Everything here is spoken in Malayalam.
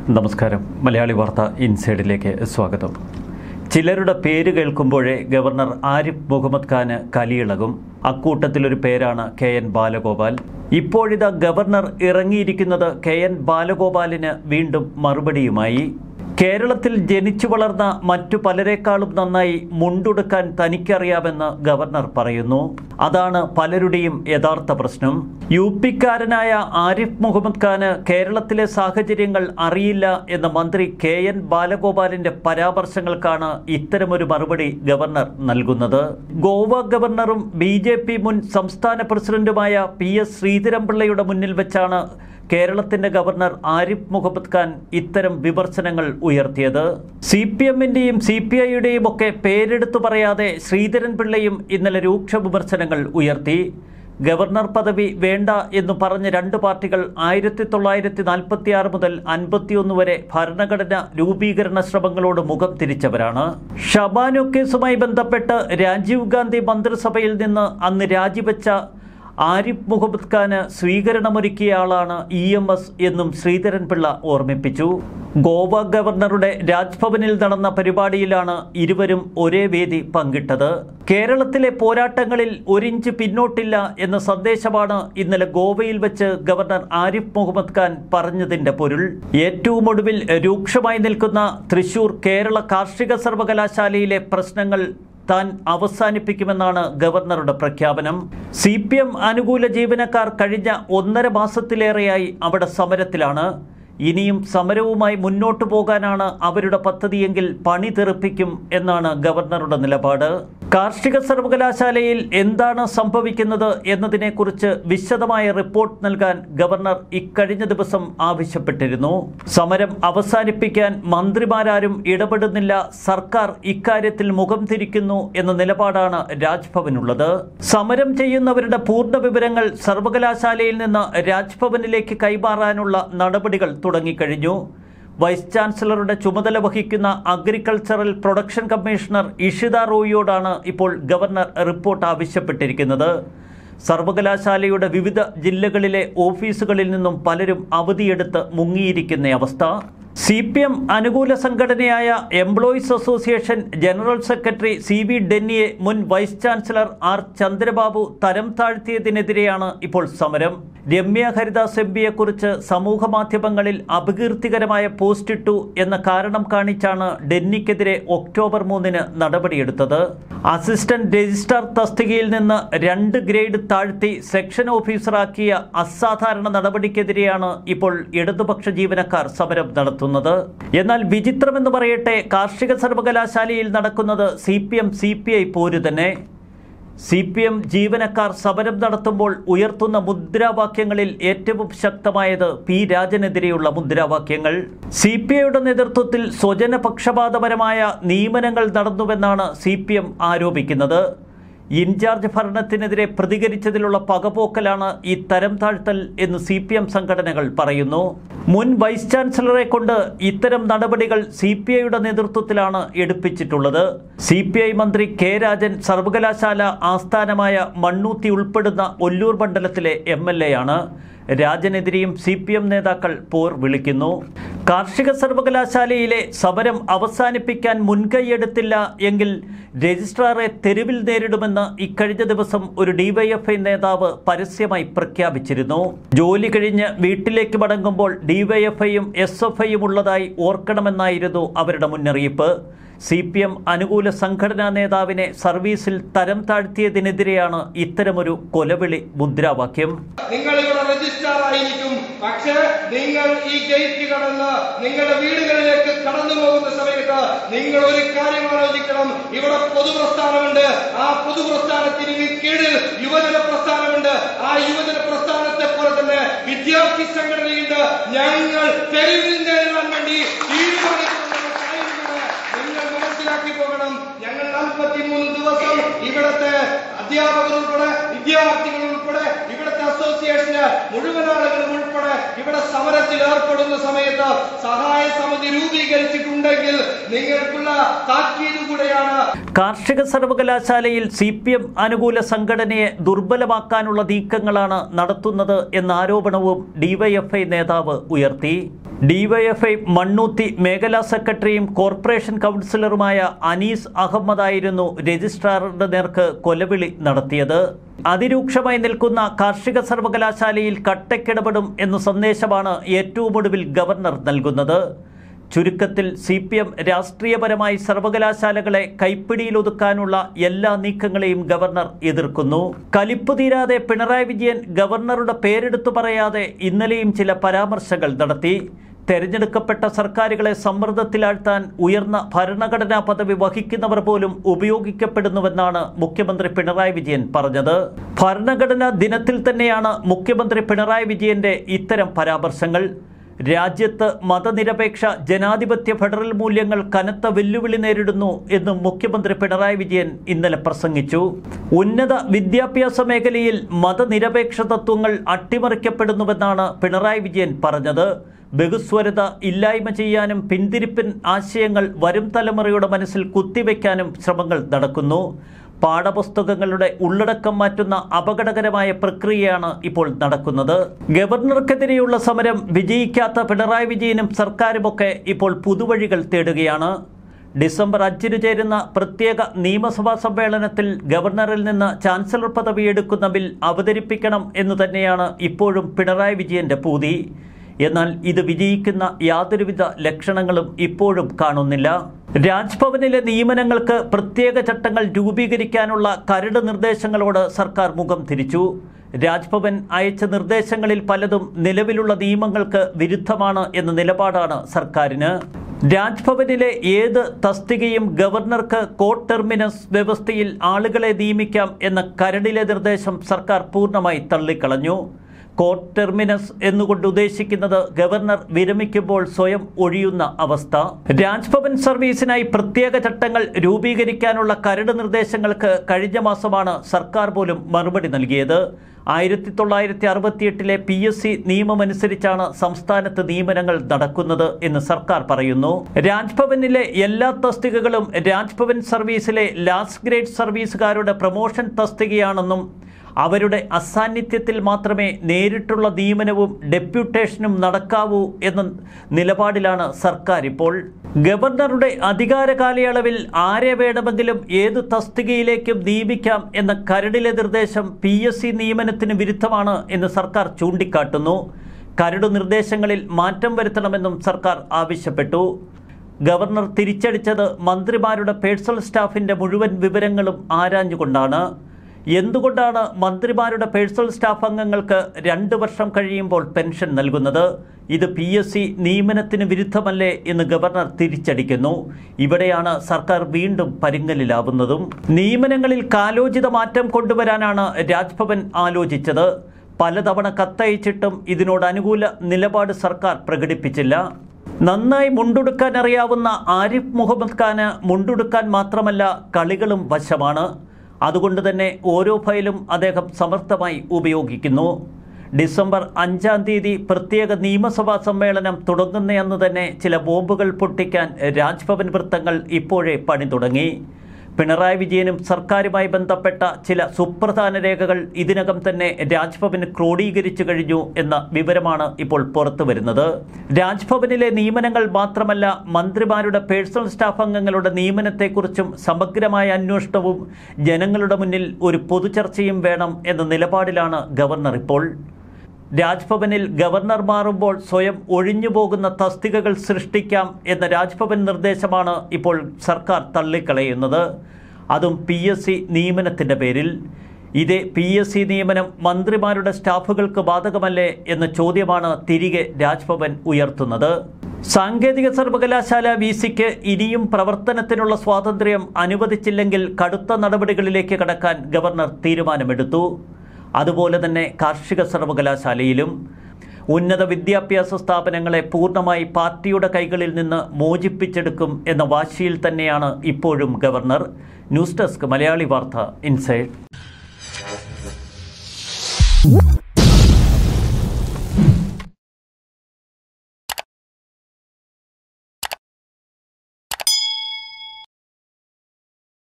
നമസ്കാരം മലയാളി വാർത്ത ഇൻസൈഡിലേക്ക് സ്വാഗതം ചിലരുടെ പേര് കേൾക്കുമ്പോഴേ ഗവർണർ ആരിഫ് മുഹമ്മദ് ഖാന് കലിയിളകും അക്കൂട്ടത്തിലൊരു പേരാണ് കെ എൻ ബാലഗോപാൽ ഇപ്പോഴിതാ ഗവർണർ ഇറങ്ങിയിരിക്കുന്നത് കെ എൻ ബാലഗോപാലിന് വീണ്ടും മറുപടിയുമായി കേരളത്തിൽ ജനിച്ചു വളർന്ന മറ്റു പലരെക്കാളും നന്നായി മുണ്ടുടുക്കാൻ തനിക്കറിയാമെന്ന് ഗവർണർ പറയുന്നു അതാണ് പലരുടെയും യഥാർത്ഥ പ്രശ്നം യു പിക്കാരനായ ആരിഫ് മുഹമ്മദ് ഖാന് കേരളത്തിലെ സാഹചര്യങ്ങൾ അറിയില്ല എന്ന മന്ത്രി കെ എൻ ബാലഗോപാലിന്റെ പരാമർശങ്ങൾക്കാണ് ഇത്തരമൊരു മറുപടി ഗവർണർ നൽകുന്നത് ഗോവ ഗവർണറും ബി ജെ പി മുൻ സംസ്ഥാന പ്രസിഡന്റുമായ പി എസ് ശ്രീധരൻപിള്ളയുടെ മുന്നിൽ വെച്ചാണ് കേരളത്തിന്റെ ഗവർണർ ആരിഫ് മുഹമ്മദ് ഖാൻ ഇത്തരം വിമർശനങ്ങൾ ഉയർത്തിയത് സി പി എമ്മിന്റെയും സി പി ഐയുടെയും ഒക്കെ പേരെടുത്തു പറയാതെ ശ്രീധരൻ പിള്ളയും ഇന്നലെ രൂക്ഷ വിമർശനങ്ങൾ ഉയർത്തി ഗവർണർ പദവി വേണ്ട എന്ന് പറഞ്ഞ രണ്ട് പാർട്ടികൾ ആയിരത്തി തൊള്ളായിരത്തി നാൽപ്പത്തി ആറ് മുതൽ അൻപത്തിയൊന്ന് വരെ ഭരണഘടന രൂപീകരണ ശ്രമങ്ങളോട് മുഖം തിരിച്ചവരാണ് ഷബാനു കേസുമായി ബന്ധപ്പെട്ട് രാജീവ് ഗാന്ധി മന്ത്രിസഭയിൽ നിന്ന് അന്ന് രാജിവെച്ച ആരിഫ് മുഹമ്മദ് ഖാന് സ്വീകരണമൊരുക്കിയ ആളാണ് ഇ എം എസ് എന്നും ശ്രീധരൻപിള്ള ഓർമ്മിപ്പിച്ചു ഗോവ ഗവർണറുടെ രാജ്ഭവനിൽ നടന്ന പരിപാടിയിലാണ് ഇരുവരും ഒരേ വേദി പങ്കിട്ടത് കേരളത്തിലെ പോരാട്ടങ്ങളിൽ ഒരിഞ്ച് പിന്നോട്ടില്ല എന്ന സന്ദേശമാണ് ഇന്നലെ ഗോവയിൽ വെച്ച് ഗവർണർ ആരിഫ് മുഹമ്മദ് ഖാൻ പറഞ്ഞതിന്റെ പൊരുൾ ഏറ്റവും ഒടുവിൽ രൂക്ഷമായി നിൽക്കുന്ന തൃശൂർ കേരള കാർഷിക സർവകലാശാലയിലെ പ്രശ്നങ്ങൾ താൻ അവസാനിപ്പിക്കുമെന്നാണ് ഗവർണറുടെ പ്രഖ്യാപനം സി പി എം അനുകൂല ജീവനക്കാർ കഴിഞ്ഞ ഒന്നര മാസത്തിലേറെയായി അവിടെ സമരത്തിലാണ് ഇനിയും സമരവുമായി മുന്നോട്ടു പോകാനാണ് അവരുടെ പദ്ധതിയെങ്കിൽ പണി തെറിപ്പിക്കും എന്നാണ് ഗവർണറുടെ നിലപാട് കാർഷിക സർവകലാശാലയിൽ എന്താണ് സംഭവിക്കുന്നത് എന്നതിനെക്കുറിച്ച് വിശദമായ റിപ്പോർട്ട് നൽകാൻ ഗവർണർ ഇക്കഴിഞ്ഞ ദിവസം ആവശ്യപ്പെട്ടിരുന്നു സമരം അവസാനിപ്പിക്കാൻ മന്ത്രിമാരാരും ഇടപെടുന്നില്ല സർക്കാർ ഇക്കാര്യത്തിൽ മുഖം തിരിക്കുന്നു എന്ന നിലപാടാണ് രാജ്ഭവനുള്ളത് സമരം ചെയ്യുന്നവരുടെ പൂർണ്ണ വിവരങ്ങൾ സർവകലാശാലയിൽ നിന്ന് രാജ്ഭവനിലേക്ക് കൈമാറാനുള്ള നടപടികൾ തുടങ്ങിക്കഴിഞ്ഞു വൈസ് ചാൻസലറുടെ ചുമതല വഹിക്കുന്ന അഗ്രികൾച്ചറൽ പ്രൊഡക്ഷൻ കമ്മീഷണർ ഇഷിത റോയിയോടാണ് ഇപ്പോൾ ഗവർണർ റിപ്പോർട്ട് ആവശ്യപ്പെട്ടിരിക്കുന്നത് സർവകലാശാലയുടെ വിവിധ ജില്ലകളിലെ ഓഫീസുകളിൽ നിന്നും പലരും അവധിയെടുത്ത് മുങ്ങിയിരിക്കുന്ന അവസ്ഥ സി പി എം അനുകൂല സംഘടനയായ employees association general secretary C V ഡെന്നിയെ മുൻ വൈസ് ചാൻസലർ ആർ ചന്ദ്രബാബു തരം താഴ്ത്തിയതിനെതിരെയാണ് ഇപ്പോൾ സമരം രമ്യ ഹരിദാസ് എം പിയെക്കുറിച്ച് സമൂഹ മാധ്യമങ്ങളിൽ അപകീർത്തികരമായ പോസ്റ്റ് ഇട്ടു എന്ന കാരണം കാണിച്ചാണ് ഡെന്നിക്കെതിരെ ഒക്ടോബർ മൂന്നിന് നടപടിയെടുത്തത് അസിസ്റ്റന്റ് രജിസ്ട്രാർ തസ്തികയിൽ നിന്ന് രണ്ട് ഗ്രേഡ് താഴ്ത്തി സെക്ഷൻ ഓഫീസറാക്കിയ അസാധാരണ നടപടിക്കെതിരെയാണ് ഇപ്പോൾ ഇടതുപക്ഷ ജീവനക്കാർ സമരം നടത്തുന്നത് എന്നാൽ വിചിത്രമെന്ന് പറയട്ടെ കാർഷിക സർവകലാശാലയിൽ നടക്കുന്നത് C P M C P I പോര് തന്നെ സി പി എം ജീവനക്കാർ സമരം നടത്തുമ്പോൾ ഉയർത്തുന്ന മുദ്രാവാക്യങ്ങളിൽ ഏറ്റവും ശക്തമായത് പി രാജനെതിരെയുള്ള മുദ്രാവാക്യങ്ങൾ സി പി ഐയുടെ നേതൃത്വത്തിൽ സ്വജനപക്ഷപാതപരമായ നിയമനങ്ങൾ നടന്നുവെന്നാണ് സി പി എം ആരോപിക്കുന്നത് ഇൻചാർജ് ഭരണത്തിനെതിരെ പ്രതികരിച്ചതിലുള്ള പകപോക്കലാണ് ഈ തരം താഴ്ത്തൽ എന്ന് സി പി എം സംഘടനകൾ പറയുന്നു മുൻ വൈസ് ചാൻസലറെ കൊണ്ട് ഇത്തരം നടപടികൾ സി പി ഐയുടെ നേതൃത്വത്തിലാണ് എടുപ്പിച്ചിട്ടുള്ളത് സി പി ഐ മന്ത്രി കെ രാജൻ സർവകലാശാല ആസ്ഥാനമായ മണ്ണൂത്തി ഉൾപ്പെടുന്ന ഒല്ലൂർ മണ്ഡലത്തിലെ എം എൽ എ ആണ് രാജനെതിരെയും സി പി എം നേതാക്കൾ പോർ വിളിക്കുന്നു കാർഷിക സർവകലാശാലയിലെ സമരം അവസാനിപ്പിക്കാൻ മുൻകൈയെടുത്തില്ല എങ്കിൽ രജിസ്ട്രാറെ തെരുവിൽ നേരിടുമെന്ന് ഇക്കഴിഞ്ഞ ദിവസം ഒരു ഡിവൈഎഫ്ഐ നേതാവ് പരസ്യമായി പ്രഖ്യാപിച്ചിരുന്നു ജോലി കഴിഞ്ഞ് വീട്ടിലേക്ക് മടങ്ങുമ്പോൾ ഡിവൈഎഫ്ഐയും എസ് എഫ് ഐയും ഉള്ളതായി ഓർക്കണമെന്നായിരുന്നു അവരുടെ മുന്നറിയിപ്പ് സി പി എം അനുകൂല സംഘടനാ നേതാവിനെ സർവീസിൽ തരം താഴ്ത്തിയതിനെതിരെയാണ് ഇത്തരമൊരു കൊലവിളി മുദ്രാവാക്യം നിങ്ങൾ ഇവിടെ രജിസ്ട്രാർ ആയിരിക്കും പക്ഷേ നിങ്ങൾ ഈ ഗേറ്റ് കടന്ന് നിങ്ങളുടെ വീടുകളിലേക്ക് കടന്നു പോകുന്ന സമയത്ത് നിങ്ങൾ ഒരു കാര്യം ആലോചിക്കണം ഇവിടെ പൊതുപ്രസ്ഥാനമുണ്ട് ആ പൊതുപ്രസ്ഥാനത്തിന് കീഴിൽ യുവജന പ്രസ്ഥാനമുണ്ട് ആ യുവജന പ്രസ്ഥാനത്തെ പോലെ തന്നെ വിദ്യാർത്ഥി സംഘടനയുണ്ട് ഞങ്ങൾ തെരുവിൽ നേരിടാൻ വേണ്ടി തീരുമാനിക്കുന്നത് നിങ്ങൾ മനസ്സിലാക്കി പോകണം ഞങ്ങൾ നാൽപ്പത്തിമൂന്ന് ദിവസം ഇവിടുത്തെ അധ്യാപകർ ഉൾപ്പെടെ വിദ്യാർത്ഥികൾ ഉൾപ്പെടെ ഇവിടുത്തെ അസോസിയേഷന് മുഴുവൻ ആളുകളും ഉൾപ്പെടെ ഇവിടെ സമരത്തിൽ ഏർപ്പെടുന്ന സമയത്ത് സഹായ സമിതി രൂപീകരിച്ചിട്ടുണ്ടെങ്കിൽ നിങ്ങൾക്കുള്ള താക്കീത് കൂടെയാണ് കാർഷിക സർവകലാശാലയിൽ സി പി എം അനുകൂല സംഘടനയെ ദുർബലമാക്കാനുള്ള നീക്കങ്ങളാണ് നടത്തുന്നത് എന്ന ആരോപണവും ഡിവൈഎഫ്ഐ നേതാവ് ഉയർത്തി ഡിവൈഎഫ്ഐ മണ്ണൂത്തി മേഖലാ സെക്രട്ടറിയും കോർപ്പറേഷൻ കൗൺസിലറുമായ അനീസ് അഹമ്മദായിരുന്നു രജിസ്ട്രാറിന്റെ നേർക്ക് കൊലവിളി നടത്തിയത് അതിരൂക്ഷമായി നിൽക്കുന്ന കാർഷിക സർവകലാശാലയിൽ കട്ടക്കിടപെടും എന്ന സന്ദേശമാണ് ഏറ്റവും ഒടുവിൽ ഗവർണർ നൽകുന്നത് ചുരുക്കത്തിൽ സി പി എം രാഷ്ട്രീയപരമായി സർവകലാശാലകളെ കൈപ്പിടിയിലൊതുക്കാനുള്ള എല്ലാ നീക്കങ്ങളെയും ഗവർണർ എതിർക്കുന്നു കലിപ്പ് തീരാതെ പിണറായി വിജയൻ ഗവർണറുടെ പേരെടുത്തു പറയാതെ ഇന്നലെയും ചില പരാമർശങ്ങൾ നടത്തി തെരഞ്ഞെടുക്കപ്പെട്ട സർക്കാരുകളെ സമ്മർദ്ദത്തിലാഴ്ത്താൻ ഉയർന്ന ഭരണഘടനാ പദവി വഹിക്കുന്നവർ പോലും ഉപയോഗിക്കപ്പെടുന്നുവെന്നാണ് മുഖ്യമന്ത്രി പിണറായി വിജയൻ പറഞ്ഞത് ഭരണഘടനാ ദിനത്തിൽ തന്നെയാണ് മുഖ്യമന്ത്രി പിണറായി വിജയന്റെ ഇത്തരം പരാമർശങ്ങൾ രാജ്യത്ത് മതനിരപേക്ഷ ജനാധിപത്യ ഫെഡറൽ മൂല്യങ്ങൾ കനത്ത വെല്ലുവിളി നേരിടുന്നു എന്നും മുഖ്യമന്ത്രി പിണറായി വിജയൻ ഇന്നലെ പ്രസംഗിച്ചു ഉന്നത വിദ്യാഭ്യാസ മേഖലയിൽ മതനിരപേക്ഷ തത്വങ്ങൾ അട്ടിമറിക്കപ്പെടുന്നുവെന്നാണ് പിണറായി വിജയൻ പറഞ്ഞത് ബഹുസ്വരത ഇല്ലായ്മ ചെയ്യാനും പിന്തിരിപ്പൻ ആശയങ്ങൾ വരും തലമുറയുടെ മനസ്സിൽ കുത്തിവെക്കാനും ശ്രമങ്ങൾ നടക്കുന്നു പാഠപുസ്തകങ്ങളുടെ ഉള്ളടക്കം മാറ്റുന്ന അപകടകരമായ പ്രക്രിയയാണ് ഇപ്പോൾ നടക്കുന്നത് ഗവർണർക്കെതിരെയുള്ള സമരം വിജയിക്കാത്ത പിണറായി വിജയനും സർക്കാരുമൊക്കെ ഇപ്പോൾ പുതുവഴികൾ തേടുകയാണ് ഡിസംബർ അഞ്ചിന് ചേരുന്ന പ്രത്യേക നിയമസഭാ സമ്മേളനത്തിൽ ഗവർണറിൽ നിന്ന് ചാൻസലർ പദവി എടുക്കുന്ന ബിൽ അവതരിപ്പിക്കണം എന്ന് തന്നെയാണ് ഇപ്പോഴും പിണറായി വിജയന്റെ പൂതി എന്നാൽ ഇത് വിജയിക്കുന്ന യാതൊരുവിധ ലക്ഷണങ്ങളും ഇപ്പോഴും കാണുന്നില്ല രാജ്ഭവനിലെ നിയമനങ്ങൾക്ക് പ്രത്യേക ചട്ടങ്ങൾ രൂപീകരിക്കാനുള്ള കരട് നിർദ്ദേശങ്ങളോട് സർക്കാർ മുഖം തിരിച്ചു രാജ്ഭവൻ അയച്ച നിർദ്ദേശങ്ങളിൽ പലതും നിലവിലുള്ള നിയമങ്ങൾക്ക് വിരുദ്ധമാണ് എന്ന നിലപാടാണ് സർക്കാരിന് രാജ്ഭവനിലെ ഏത് തസ്തികയും ഗവർണർക്ക് കോർട്ട് ടെർമിനസ് വ്യവസ്ഥയിൽ ആളുകളെ നിയമിക്കാം എന്ന കരടിലെ നിർദ്ദേശം സർക്കാർ പൂർണ്ണമായി തള്ളിക്കളഞ്ഞു കോർട്ട് ടെർമിനസ് എന്നുകൊണ്ട് ഉദ്ദേശിക്കുന്നത് ഗവർണർ വിരമിക്കുമ്പോൾ സ്വയം ഒഴിയുന്ന അവസ്ഥ രാജ്ഭവൻ സർവീസിനായി പ്രത്യേക ചട്ടങ്ങൾ രൂപീകരിക്കാനുള്ള കരട് നിർദ്ദേശങ്ങൾക്ക് കഴിഞ്ഞ മാസമാണ് സർക്കാർ പോലും മറുപടി നൽകിയത് ആയിരത്തി തൊള്ളായിരത്തി അറുപത്തിയെട്ടിലെ പി എസ് സി നിയമമനുസരിച്ചാണ് സംസ്ഥാനത്ത് നിയമനങ്ങൾ നടക്കുന്നത് എന്ന് സർക്കാർ പറയുന്നു രാജ്ഭവനിലെ എല്ലാ തസ്തികകളും രാജ്ഭവൻ സർവീസിലെ ലാസ്റ്റ് ഗ്രേഡ് സർവീസുകാരുടെ പ്രൊമോഷൻ തസ്തികയാണെന്നും അവരുടെ അസാന്നിധ്യത്തിൽ മാത്രമേ നേരിട്ടുള്ള നിയമനവും ഡെപ്യൂട്ടേഷനും നടക്കാവൂ എന്ന നിലപാടിലാണ് സർക്കാർ ഇപ്പോൾ ഗവർണറുടെ അധികാര കാലയളവിൽ ആരെ വേണമെങ്കിലും ഏത് തസ്തികയിലേക്കും നിയമിക്കാം എന്ന കരടിലെ നിർദ്ദേശം പി എസ് സി നിയമനത്തിന് വിരുദ്ധമാണ് എന്ന് സർക്കാർ ചൂണ്ടിക്കാട്ടുന്നു കരട് നിർദ്ദേശങ്ങളിൽ മാറ്റം വരുത്തണമെന്നും സർക്കാർ ആവശ്യപ്പെട്ടു ഗവർണർ തിരിച്ചടിച്ചത് മന്ത്രിമാരുടെ പേഴ്സണൽ സ്റ്റാഫിന്റെ മുഴുവൻ വിവരങ്ങളും ആരാഞ്ഞുകൊണ്ടാണ് എന്തുകൊണ്ടാണ് മന്ത്രിമാരുടെ പേഴ്സണൽ സ്റ്റാഫ് അംഗങ്ങൾക്ക് രണ്ട് വർഷം കഴിയുമ്പോൾ പെൻഷൻ നൽകുന്നത് ഇത് പി എസ് സി നിയമനത്തിന് വിരുദ്ധമല്ലേ എന്ന് ഗവർണർ തിരിച്ചടിക്കുന്നു ഇവിടെയാണ് സർക്കാർ വീണ്ടും പരിങ്ങലിലാവുന്നതും നിയമനങ്ങളിൽ കാലോചിത മാറ്റം കൊണ്ടുവരാനാണ് രാജ്ഭവൻ ആലോചിച്ചത് പലതവണ കത്തയച്ചിട്ടും ഇതിനോട് അനുകൂല നിലപാട് സർക്കാർ പ്രകടിപ്പിച്ചില്ല നന്നായി മുണ്ടുടുക്കാൻ അറിയാവുന്ന ആരിഫ് മുഹമ്മദ് ഖാന് മുണ്ടുടുക്കാൻ മാത്രമല്ല കളികളും വശമാണ് അതുകൊണ്ട് തന്നെ ഓരോ ഫയലും അദ്ദേഹം സമർത്ഥമായി ഉപയോഗിക്കുന്നു ഡിസംബർ അഞ്ചാം തീയതി പ്രത്യേക നിയമസഭാ സമ്മേളനം തുടങ്ങുന്നയെന്ന് തന്നെ ചില ബോംബുകൾ പൊട്ടിക്കാൻ രാജ്ഭവൻ വൃത്തങ്ങൾ ഇപ്പോഴേ പണി തുടങ്ങി പിണറായി വിജയനും സർക്കാരുമായി ബന്ധപ്പെട്ട ചില സുപ്രധാന രേഖകൾ ഇതിനകം തന്നെ രാജ്ഭവന് ക്രോഡീകരിച്ചു കഴിഞ്ഞു എന്ന വിവരമാണ് ഇപ്പോൾ പുറത്തു വരുന്നത് രാജ്ഭവനിലെ നിയമനങ്ങൾ മാത്രമല്ല മന്ത്രിമാരുടെ പേഴ്സണൽ സ്റ്റാഫ് അംഗങ്ങളുടെ നിയമനത്തെക്കുറിച്ചും സമഗ്രമായ അന്വേഷണവും ജനങ്ങളുടെ മുന്നിൽ ഒരു പൊതുചർച്ചയും വേണം എന്ന നിലപാടിലാണ് ഗവർണർ ഇപ്പോൾ രാജ്ഭവനിൽ ഗവർണർ മാറുമ്പോൾ സ്വയം ഒഴിഞ്ഞുപോകുന്ന തസ്തികകൾ സൃഷ്ടിക്കാം എന്ന രാജ്ഭവൻ നിർദ്ദേശമാണ് ഇപ്പോൾ സർക്കാർ തള്ളിക്കളയുന്നത് അതും പി എസ് സി നിയമനത്തിൻ്റെ പേരിൽ ഇതേ പി എസ് സി നിയമനം മന്ത്രിമാരുടെ സ്റ്റാഫുകൾക്ക് ബാധകമല്ലേ എന്ന ചോദ്യമാണ് തിരികെ രാജ്ഭവൻ ഉയർത്തുന്നത് സാങ്കേതിക സർവകലാശാല വി സിക്ക് ഇനിയും പ്രവർത്തനത്തിനുള്ള സ്വാതന്ത്ര്യം അനുവദിച്ചില്ലെങ്കിൽ കടുത്ത നടപടികളിലേക്ക് കടക്കാൻ ഗവർണർ തീരുമാനമെടുത്തു അതുപോലെ തന്നെ കാർഷിക സർവകലാശാലയിലും ഉന്നത വിദ്യാഭ്യാസ സ്ഥാപനങ്ങളെ പൂർണ്ണമായി പാർട്ടിയുടെ കൈകളിൽ നിന്ന് മോചിപ്പിച്ചെടുക്കും എന്ന വാശിയിൽ തന്നെയാണ് ഇപ്പോഴും ഗവർണർ ന്യൂസ് ഡെസ്ക് മലയാളി വാർത്ത ഇൻസൈഡ്